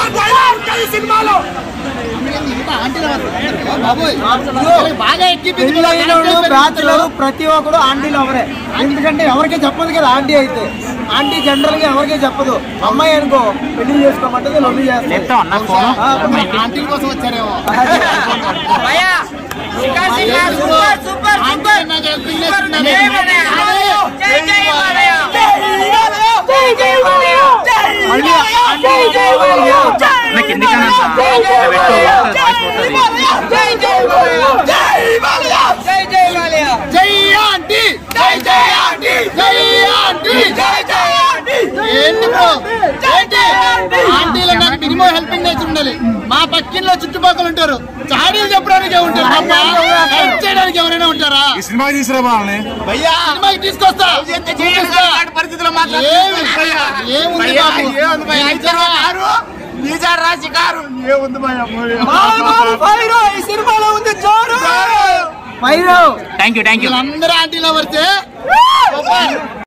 ఈ సినిమాలో బాగా ఎక్కిపించి పిల్లలు బ్యాచులర్ ప్రతి ఒక్కడు ఆంటీ లవరే ఎందుకంటే ఎవరికి చెప్పదు కదా ఆంటీ అయితే ఆంటీ జనరల్ గా ఎవరికి చెప్పదు అమ్మాయి అనుకో పెళ్లి చేసుకోమంటే లొల్లి చేస్తాం ఆంటీల కోసం వచ్చారేమో జై ఆంటీ జై జై ఆంటీ జై ఆంటీ జై జై ఆంటీ ఏంటి బ్రో ఏంటి ఆంటీలు నాకు మినిమం హెల్పింగ్ నేచర్ ఉండాలి మా పక్కింట్లో చుట్టుపక్కల ఉంటారు చాడీలు చెప్పడానికి ఉంటారు తప్ప హెల్ప్ చేయడానికి ఎవరైనా ఉంటారా ఈ సినిమా తీసుకురా వాళ్ళని భయ్యా సినిమాకి తీసుకొస్తా చూపిస్తా. ఏమి? ఏముంది బాబు? రాసి కారు ఏముంది ఈ సినిమాలో ఉంది జోరు fire thank you thank you వీళ్ళందరూ ఆంటీలో పడితే